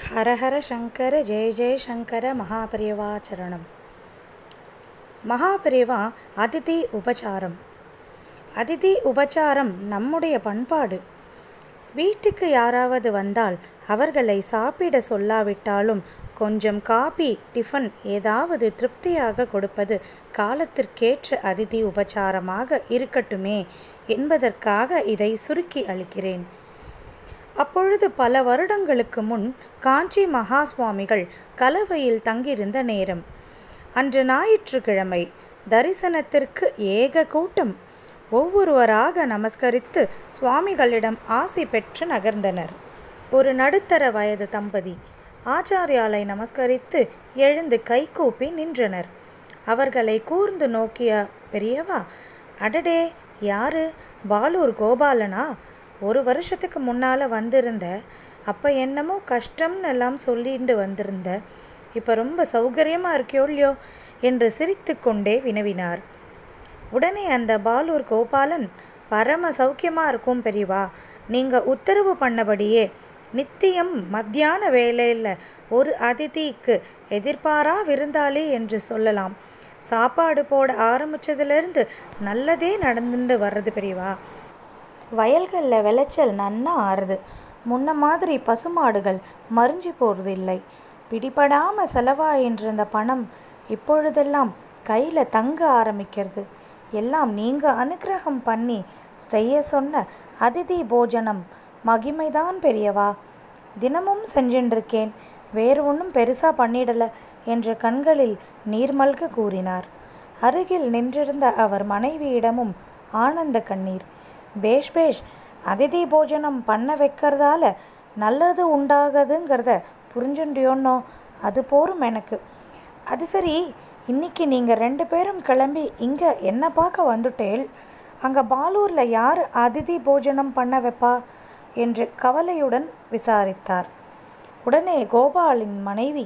ஹரஹர சங்கர ஜெய ஜெய சங்கர மகாபரிவா சரணம் மகாபரிவா அதிதி உபச்சாரம் அதிதி உபச்சாரம் நம்முடைய பண்பாடு வீட்டுக்கு யாராவது வந்தால் அவர்களை சாப்பிட சொல்லாவிட்டாலும் கொஞ்சம் காபி டிஃபன் ஏதாவது திருப்தியாக கொடுப்பது காலத்திற்கேற்ற அதிதி உபச்சாரமாக இருக்கட்டுமே என்பதற்காக இதை சுருக்கி அளிக்கிறேன் அப்பொழுது பல வருடங்களுக்கு முன் காஞ்சி மகா சுவாமிகள் கலவையில் தங்கியிருந்த நேரம் அன்று ஞாயிற்றுக்கிழமை தரிசனத்திற்கு ஏக கூட்டம் ஒவ்வொருவராக நமஸ்கரித்து சுவாமிகளிடம் ஆசை பெற்று நகர்ந்தனர் ஒரு நடுத்தர வயது தம்பதி ஆச்சாரியாலை நமஸ்கரித்து எழுந்து கைகூப்பி நின்றனர் அவர்களை கூர்ந்து நோக்கிய பெரியவா அடடே யாரு பாலூர் கோபாலனா ஒரு வருஷத்துக்கு முன்னால் வந்திருந்த அப்போ என்னமோ கஷ்டம்னு எல்லாம் சொல்லிட்டு வந்திருந்த இப்போ ரொம்ப சௌகரியமாக இருக்கியோ இல்லையோ என்று சிரித்து கொண்டே வினவினார் உடனே அந்த பாலூர் கோபாலன் பரம சௌக்கியமாக இருக்கும் பெரியவா நீங்கள் உத்தரவு பண்ணபடியே நித்தியம் மத்தியான வேலையில் ஒரு அதிதிக்கு எதிர்பாரா விருந்தாளி என்று சொல்லலாம் சாப்பாடு போட ஆரம்பிச்சதுலேருந்து நல்லதே நடந்துட்டு வர்றது பெரியவா வயல்களில் விளைச்சல் நன்னா ஆறுது முன்ன மாதிரி பசுமாடுகள் மறிஞ்சு போகிறது இல்லை பிடிபடாமல் செலவாயின்றிருந்த பணம் இப்பொழுதெல்லாம் கையில் தங்க ஆரம்பிக்கிறது எல்லாம் நீங்கள் அனுக்கிரகம் பண்ணி செய்ய சொன்ன அதிதி போஜனம் மகிமைதான் பெரியவா தினமும் செஞ்சுருக்கேன் வேறு ஒன்றும் பெருசாக பண்ணிடல என்ற கண்களில் நீர்மல்க கூறினார் அருகில் நின்றிருந்த அவர் மனைவியிடமும் ஆனந்த கண்ணீர் பேஷ் பேஷ் அதிதி போஜனம் பண்ண வைக்கிறதால நல்லது உண்டாகுதுங்கிறத புரிஞ்சுண்டியோன்னோ அது போரும் எனக்கு அது சரி இன்னைக்கு நீங்கள் ரெண்டு பேரும் கிளம்பி இங்கே என்ன பார்க்க வந்துட்டேள் அங்கே பாலூரில் யார் அதிதி போஜனம் பண்ண வைப்பா என்று கவலையுடன் விசாரித்தார் உடனே கோபாலின் மனைவி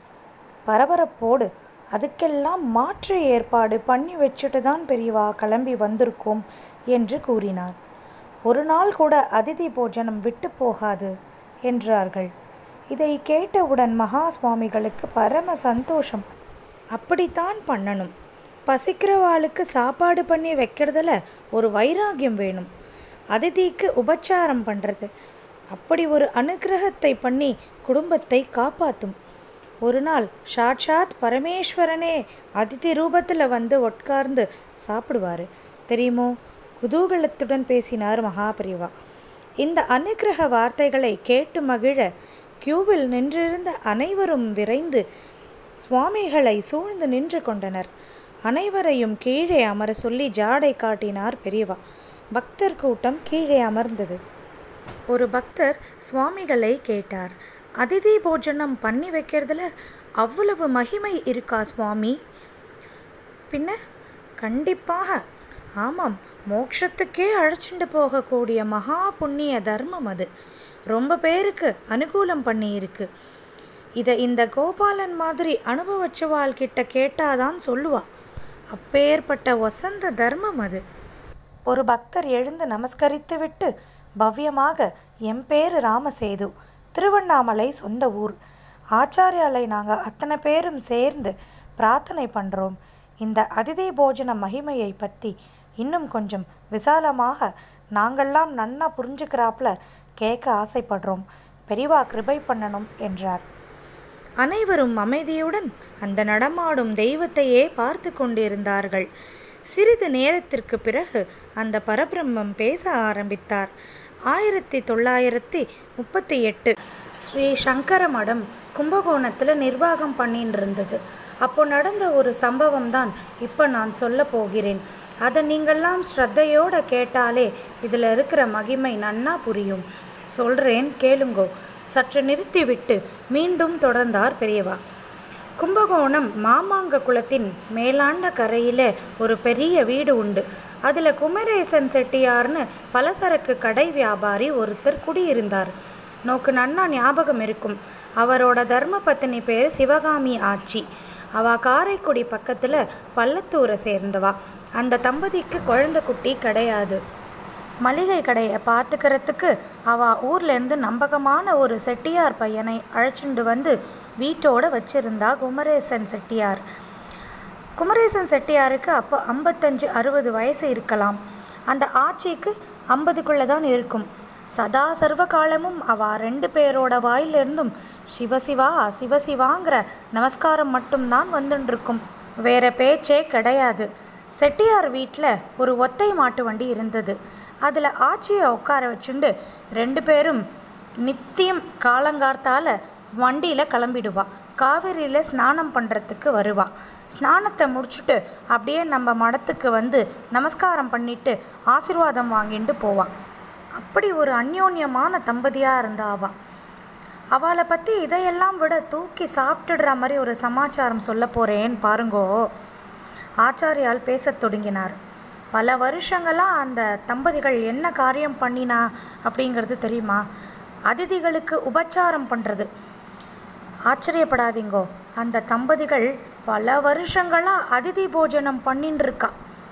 பரபரப்போடு அதுக்கெல்லாம் மாற்று ஏற்பாடு பண்ணி வச்சுட்டு தான் பெரியவா கிளம்பி வந்திருக்கோம் என்று கூறினார் ஒரு நாள் கூட அதிதி போஜனம் விட்டு போகாது என்றார்கள் இதை கேட்டவுடன் மகா சுவாமிகளுக்கு பரம சந்தோஷம் அப்படித்தான் பண்ணணும் பசிக்கிறவாளுக்கு சாப்பாடு பண்ணி வைக்கிறதுல ஒரு வைராகியம் வேணும் அதிதிக்கு உபச்சாரம் பண்ணுறது அப்படி ஒரு அனுகிரகத்தை பண்ணி குடும்பத்தை காப்பாற்றும் ஒரு நாள் சாட்சாத் பரமேஸ்வரனே அதிதி ரூபத்தில் வந்து உட்கார்ந்து சாப்பிடுவார் தெரியுமோ குதூகலத்துடன் பேசினார் மகாபரிவா இந்த அனுகிரக வார்த்தைகளை கேட்டு மகிழ கியூவில் நின்றிருந்த அனைவரும் விரைந்து சுவாமிகளை சூழ்ந்து நின்று கொண்டனர் அனைவரையும் கீழே அமர சொல்லி ஜாடை காட்டினார் பெரியவா பக்தர் கூட்டம் கீழே அமர்ந்தது ஒரு பக்தர் சுவாமிகளை கேட்டார் அதிதி போஜனம் பண்ணி வைக்கிறதுல அவ்வளவு மகிமை இருக்கா சுவாமி பின்ன கண்டிப்பாக ஆமாம் மோட்சத்துக்கே அழைச்சிட்டு போகக்கூடிய மகா புண்ணிய தர்மம் அது ரொம்ப பேருக்கு அனுகூலம் பண்ணி இருக்கு இதை இந்த கோபாலன் மாதிரி அனுபவிச்சவாள் கிட்ட கேட்டாதான் சொல்லுவா அப்பேற்பட்ட வசந்த தர்மம் அது ஒரு பக்தர் எழுந்து நமஸ்கரித்து விட்டு பவ்யமாக என் பேரு ராமசேது திருவண்ணாமலை சொந்த ஊர் ஆச்சாரியாலை நாங்கள் அத்தனை பேரும் சேர்ந்து பிரார்த்தனை பண்ணுறோம் இந்த அதிதி போஜன மகிமையை பற்றி இன்னும் கொஞ்சம் விசாலமாக நாங்கள்லாம் நன்னா புரிஞ்சுக்கிறாப்புல கேட்க ஆசைப்படுறோம் பெரிவா கிருபை பண்ணணும் என்றார் அனைவரும் அமைதியுடன் அந்த நடமாடும் தெய்வத்தையே பார்த்து கொண்டிருந்தார்கள் சிறிது நேரத்திற்கு பிறகு அந்த பரபிரம்மம் பேச ஆரம்பித்தார் ஆயிரத்தி தொள்ளாயிரத்தி முப்பத்தி எட்டு ஸ்ரீ சங்கர மடம் கும்பகோணத்தில் நிர்வாகம் பண்ணின்னு இருந்தது அப்போ நடந்த ஒரு சம்பவம் தான் இப்போ நான் சொல்ல போகிறேன் அதை நீங்கள்லாம் ஸ்ரத்தையோடு கேட்டாலே இதில் இருக்கிற மகிமை நன்னா புரியும் சொல்கிறேன் கேளுங்கோ சற்று நிறுத்திவிட்டு மீண்டும் தொடர்ந்தார் பெரியவா கும்பகோணம் மாமாங்க குளத்தின் மேலாண்ட கரையில் ஒரு பெரிய வீடு உண்டு அதில் குமரேசன் செட்டியார்னு பலசரக்கு கடை வியாபாரி ஒருத்தர் குடியிருந்தார் நோக்கு நன்னா ஞாபகம் இருக்கும் அவரோட தர்ம பத்தினி பேர் சிவகாமி ஆச்சி அவ காரைக்குடி பக்கத்தில் பள்ளத்தூரை சேர்ந்தவா அந்த தம்பதிக்கு குழந்தை குட்டி கிடையாது மளிகை கடையை பார்த்துக்கிறதுக்கு அவ ஊர்லேருந்து நம்பகமான ஒரு செட்டியார் பையனை அழைச்சிண்டு வந்து வீட்டோட வச்சிருந்தா குமரேசன் செட்டியார் குமரேசன் செட்டியாருக்கு அப்போ ஐம்பத்தஞ்சு அறுபது வயசு இருக்கலாம் அந்த ஆட்சிக்கு ஐம்பதுக்குள்ளே தான் இருக்கும் சதா சர்வ காலமும் அவ ரெண்டு பேரோட வாயிலிருந்தும் சிவசிவா சிவசிவாங்கிற நமஸ்காரம் மட்டும்தான் வந்துட்டுருக்கும் வேற பேச்சே கிடையாது செட்டியார் வீட்டில் ஒரு ஒத்தை மாட்டு வண்டி இருந்தது அதில் ஆட்சியை உட்கார வச்சுண்டு ரெண்டு பேரும் நித்தியம் காலங்கார்த்தால வண்டியில் கிளம்பிடுவா காவிரியில் ஸ்நானம் பண்ணுறதுக்கு வருவா ஸ்நானத்தை முடிச்சுட்டு அப்படியே நம்ம மடத்துக்கு வந்து நமஸ்காரம் பண்ணிட்டு ஆசீர்வாதம் வாங்கிட்டு போவா அப்படி ஒரு அந்யோன்யமான தம்பதியாக இருந்தா அவ அவளை பற்றி இதையெல்லாம் விட தூக்கி சாப்பிட்டுடுற மாதிரி ஒரு சமாச்சாரம் சொல்ல போகிறேன் பாருங்கோ ஆச்சாரியால் பேசத் தொடங்கினார் பல வருஷங்களாக அந்த தம்பதிகள் என்ன காரியம் பண்ணினா அப்படிங்கிறது தெரியுமா அதிதிகளுக்கு உபச்சாரம் பண்ணுறது ஆச்சரியப்படாதீங்கோ அந்த தம்பதிகள் பல வருஷங்களாக அதிதி போஜனம் பண்ணின்னு இருக்கா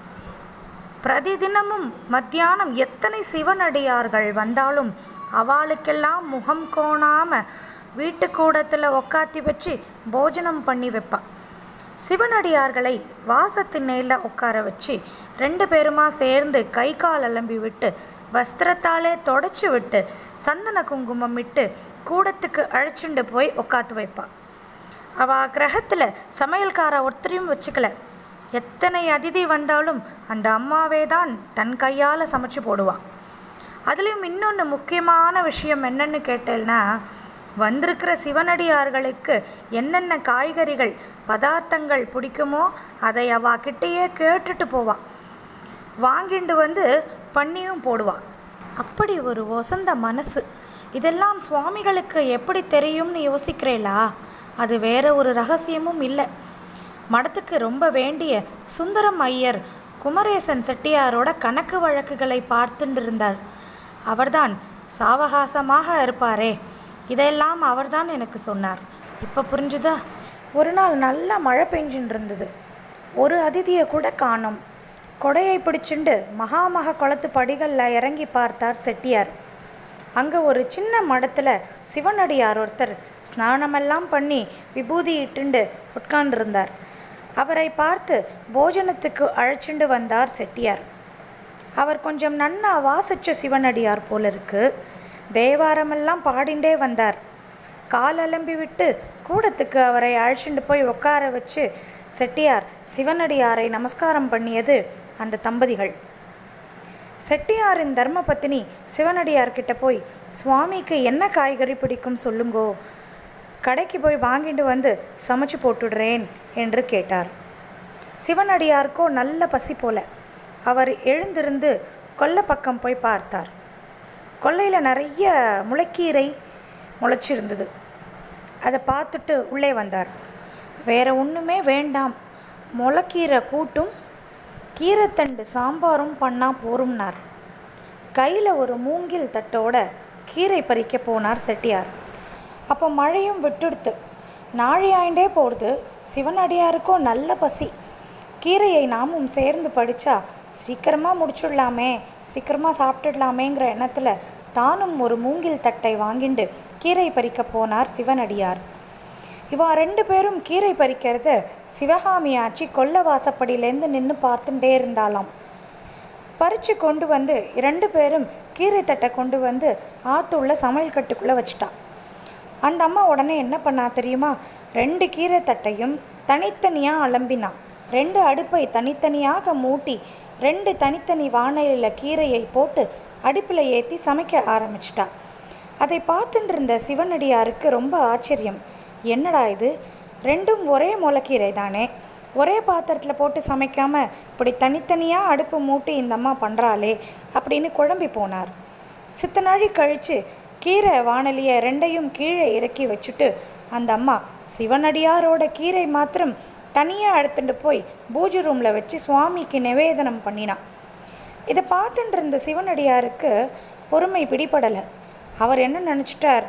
பிரதிதினமும் மத்தியானம் எத்தனை சிவனடியார்கள் வந்தாலும் அவளுக்கெல்லாம் முகம் கோணாம வீட்டு கூடத்தில் உக்காத்தி வச்சு போஜனம் பண்ணி வைப்பா சிவனடியார்களை வாசத்திண்ணையில் உட்கார வச்சு ரெண்டு பேருமா சேர்ந்து கை கால் அலம்பி விட்டு வஸ்திரத்தாலே தொடச்சி விட்டு சந்தன குங்குமம் இட்டு கூடத்துக்கு அழைச்சிண்டு போய் உக்காத்து வைப்பா அவ கிரகத்தில் சமையல்கார ஒருத்தரையும் வச்சுக்கல எத்தனை அதிதி வந்தாலும் அந்த அம்மாவே தான் தன் கையால் சமைச்சு போடுவா அதுலேயும் இன்னொன்று முக்கியமான விஷயம் என்னன்னு கேட்டேன்னா வந்திருக்கிற சிவனடியார்களுக்கு என்னென்ன காய்கறிகள் பதார்த்தங்கள் பிடிக்குமோ அதை அவ கிட்டேயே கேட்டுட்டு போவா வாங்கிண்டு வந்து பண்ணியும் போடுவா அப்படி ஒரு ஒசந்த மனசு இதெல்லாம் சுவாமிகளுக்கு எப்படி தெரியும்னு யோசிக்கிறேளா அது வேற ஒரு ரகசியமும் இல்லை மடத்துக்கு ரொம்ப வேண்டிய சுந்தரம் ஐயர் குமரேசன் செட்டியாரோட கணக்கு வழக்குகளை பார்த்துட்டு இருந்தார் அவர்தான் சாவகாசமாக இருப்பாரே இதையெல்லாம் அவர்தான் எனக்கு சொன்னார் இப்போ புரிஞ்சுதா ஒரு நாள் நல்லா மழை பெஞ்சுட்டு இருந்தது ஒரு அதிதியை கூட காணோம் கொடையை பிடிச்சுண்டு மகாமக குளத்து படிகளில் இறங்கி பார்த்தார் செட்டியார் அங்கே ஒரு சின்ன மடத்தில் சிவனடியார் ஒருத்தர் ஸ்நானமெல்லாம் பண்ணி விபூதி இட்டுண்டு உட்கார்ந்திருந்தார் அவரை பார்த்து போஜனத்துக்கு அழைச்சிண்டு வந்தார் செட்டியார் அவர் கொஞ்சம் நன்னா வாசிச்ச சிவனடியார் போல இருக்கு தேவாரமெல்லாம் பாடிண்டே வந்தார் கால் அலம்பி விட்டு கூடத்துக்கு அவரை அழைச்சிண்டு போய் உட்கார வச்சு செட்டியார் சிவனடியாரை நமஸ்காரம் பண்ணியது அந்த தம்பதிகள் செட்டியாரின் தர்மபத்தினி சிவனடியார்கிட்ட போய் சுவாமிக்கு என்ன காய்கறி பிடிக்கும் சொல்லுங்கோ கடைக்கு போய் வாங்கிட்டு வந்து சமைச்சு போட்டுடுறேன் என்று கேட்டார் சிவனடியாருக்கோ நல்ல பசி போல அவர் எழுந்திருந்து கொல்லை பக்கம் போய் பார்த்தார் கொல்லையில் நிறைய முளைக்கீரை முளைச்சிருந்தது அதை பார்த்துட்டு உள்ளே வந்தார் வேற ஒன்றுமே வேண்டாம் முளைக்கீரை கூட்டும் கீரைத்தண்டு சாம்பாரும் பண்ணால் போரும்னார் கையில் ஒரு மூங்கில் தட்டோட கீரை பறிக்க போனார் செட்டியார் அப்போ மழையும் விட்டுடுத்து நாழியாயிண்டே போகிறது சிவனடியாருக்கோ நல்ல பசி கீரையை நாமும் சேர்ந்து படித்தா சீக்கிரமாக முடிச்சுடலாமே சீக்கிரமாக சாப்பிட்டுடலாமேங்கிற எண்ணத்தில் தானும் ஒரு மூங்கில் தட்டை வாங்கிண்டு கீரை பறிக்க போனார் சிவனடியார் இவா ரெண்டு பேரும் கீரை பறிக்கிறத சிவகாமி ஆச்சி கொல்ல வாசப்படியிலேருந்து நின்று பார்த்துட்டே இருந்தாளாம் பறித்து கொண்டு வந்து ரெண்டு பேரும் கீரை தட்டை கொண்டு வந்து ஆற்றுள்ள சமையல் கட்டுக்குள்ளே வச்சிட்டா அந்த அம்மா உடனே என்ன பண்ணா தெரியுமா ரெண்டு கீரை தட்டையும் தனித்தனியாக அலம்பினா ரெண்டு அடுப்பை தனித்தனியாக மூட்டி ரெண்டு தனித்தனி வானலியில் கீரையை போட்டு அடுப்பில் ஏற்றி சமைக்க ஆரம்பிச்சிட்டா அதை பார்த்துட்டு இருந்த சிவனடியாருக்கு ரொம்ப ஆச்சரியம் என்னடா இது ரெண்டும் ஒரே முளைக்கீரை தானே ஒரே பாத்திரத்தில் போட்டு சமைக்காம இப்படி தனித்தனியாக அடுப்பு மூட்டி இந்த அம்மா பண்ணுறாளே அப்படின்னு குழம்பி போனார் சித்த நாழி கழித்து கீரை வானலியை ரெண்டையும் கீழே இறக்கி வச்சுட்டு அந்த அம்மா சிவனடியாரோட கீரை மாத்திரம் தனியாக எடுத்துட்டு போய் பூஜை ரூமில் வச்சு சுவாமிக்கு நிவேதனம் பண்ணினா இதை பார்த்துட்டு இருந்த சிவனடியாருக்கு பொறுமை பிடிபடலை அவர் என்ன நினச்சிட்டார்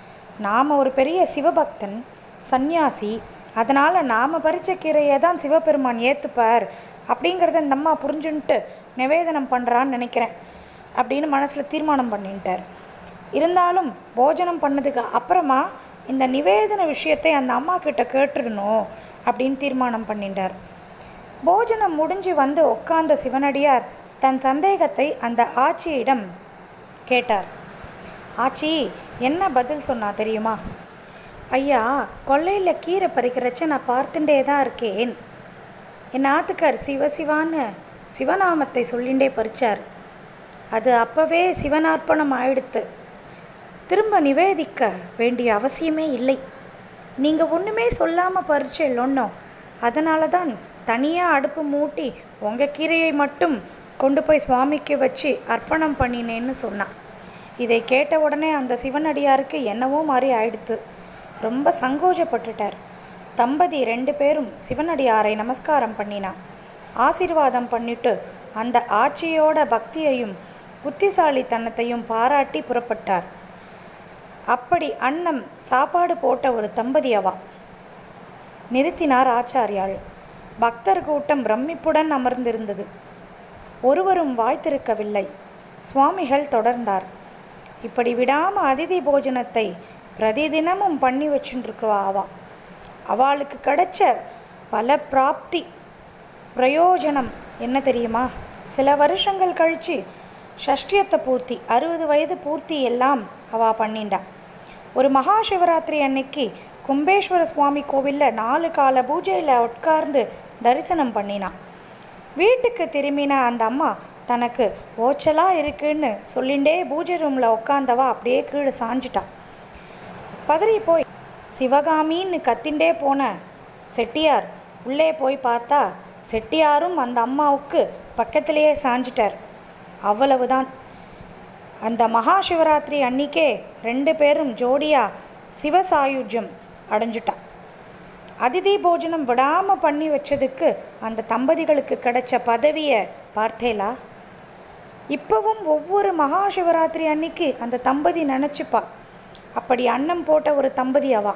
நாம் ஒரு பெரிய சிவபக்தன் சந்நியாசி அதனால் நாம் பறிச்ச கீரையை தான் சிவபெருமான் ஏற்றுப்பார் அப்படிங்கிறத இந்த அம்மா புரிஞ்சுன்ட்டு நிவேதனம் பண்ணுறான்னு நினைக்கிறேன் அப்படின்னு மனசில் தீர்மானம் பண்ணிட்டார் இருந்தாலும் போஜனம் பண்ணதுக்கு அப்புறமா இந்த நிவேதன விஷயத்தை அந்த அம்மா கிட்ட கேட்டுடணும் அப்படின்னு தீர்மானம் பண்ணிட்டார் போஜனம் முடிஞ்சு வந்து உட்கார்ந்த சிவனடியார் தன் சந்தேகத்தை அந்த ஆட்சியிடம் கேட்டார் ஆச்சி என்ன பதில் சொன்னா தெரியுமா ஐயா கொல்லையில் கீரை பறிக்கிறச்ச நான் பார்த்துட்டே தான் இருக்கேன் என் ஆத்துக்கார் சிவசிவான்னு சிவநாமத்தை சொல்லிண்டே பறிச்சார் அது அப்பவே சிவனார்ப்பணம் ஆயிடுத்து திரும்ப நிவேதிக்க வேண்டிய அவசியமே இல்லை நீங்கள் ஒன்றுமே சொல்லாமல் பறிச்சேல்லொன்னோ அதனால தான் தனியாக அடுப்பு மூட்டி உங்கள் கீரையை மட்டும் கொண்டு போய் சுவாமிக்கு வச்சு அர்ப்பணம் பண்ணினேன்னு சொன்னான் இதை கேட்ட உடனே அந்த சிவனடியாருக்கு என்னவோ மாதிரி ஆயிடுத்து ரொம்ப சங்கோஜப்பட்டுட்டார் தம்பதி ரெண்டு பேரும் சிவனடியாரை நமஸ்காரம் பண்ணினா ஆசீர்வாதம் பண்ணிட்டு அந்த ஆட்சியோட பக்தியையும் புத்திசாலித்தனத்தையும் பாராட்டி புறப்பட்டார் அப்படி அன்னம் சாப்பாடு போட்ட ஒரு தம்பதி அவா நிறுத்தினார் ஆச்சாரியாள் பக்தர் கூட்டம் பிரமிப்புடன் அமர்ந்திருந்தது ஒருவரும் வாய் திறக்கவில்லை சுவாமிகள் தொடர்ந்தார் இப்படி விடாம அதிதி போஜனத்தை பிரதிதினமும் பண்ணி வச்சுட்டுருக்குவா அவா அவளுக்கு கிடைச்ச பல பிராப்தி பிரயோஜனம் என்ன தெரியுமா சில வருஷங்கள் கழிச்சு ஷஷ்டியத்தை பூர்த்தி அறுபது வயது பூர்த்தி எல்லாம் அவா பண்ணிண்டா ஒரு மகா சிவராத்திரி அன்னைக்கு கும்பேஸ்வர சுவாமி கோவிலில் நாலு கால பூஜையில் உட்கார்ந்து தரிசனம் பண்ணினான் வீட்டுக்கு திரும்பின அந்த அம்மா தனக்கு ஓச்சலாக இருக்குன்னு சொல்லிண்டே பூஜை ரூமில் உட்காந்தவா அப்படியே கீழே சாஞ்சிட்டா பதறி போய் சிவகாமின்னு கத்திண்டே போன செட்டியார் உள்ளே போய் பார்த்தா செட்டியாரும் அந்த அம்மாவுக்கு பக்கத்திலேயே சாஞ்சிட்டார் அவ்வளவுதான் அந்த மகா சிவராத்திரி அன்னிக்கே ரெண்டு பேரும் ஜோடியா சிவசாயுஜ்யம் அடைஞ்சிட்டா அதிதி போஜனம் விடாமல் பண்ணி வச்சதுக்கு அந்த தம்பதிகளுக்கு கிடைச்ச பதவியை பார்த்தேலா இப்போவும் ஒவ்வொரு மகா சிவராத்திரி அன்னைக்கு அந்த தம்பதி நினச்சிப்பா அப்படி அன்னம் போட்ட ஒரு தம்பதி அவா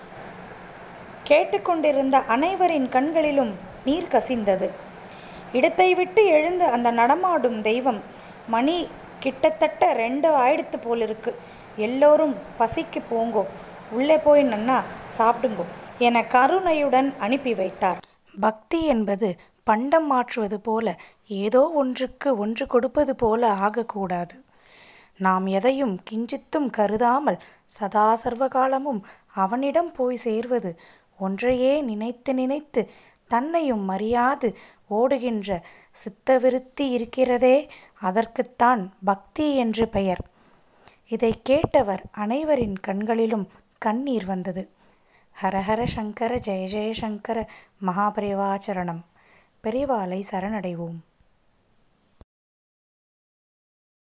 கேட்டுக்கொண்டிருந்த அனைவரின் கண்களிலும் நீர் கசிந்தது இடத்தை விட்டு எழுந்து அந்த நடமாடும் தெய்வம் மணி கிட்டத்தட்ட ரெண்டு ஆயிடுத்து போல் இருக்கு எல்லோரும் பசிக்கு போங்கோ உள்ளே போய் நன்னா சாப்பிடுங்கோ என கருணையுடன் அனுப்பி வைத்தார் பக்தி என்பது பண்டம் மாற்றுவது போல ஏதோ ஒன்றுக்கு ஒன்று கொடுப்பது போல ஆகக்கூடாது நாம் எதையும் கிஞ்சித்தும் கருதாமல் சதா சர்வகாலமும் அவனிடம் போய் சேர்வது ஒன்றையே நினைத்து நினைத்து தன்னையும் மறியாது ஓடுகின்ற சித்தவிருத்தி இருக்கிறதே அதற்குத்தான் பக்தி என்று பெயர் இதை கேட்டவர் அனைவரின் கண்களிலும் கண்ணீர் வந்தது ஹரஹர சங்கர ஜெய ஜெய சங்கர மகாபரிவாச்சரணம் பெரிவாலை சரணடைவோம்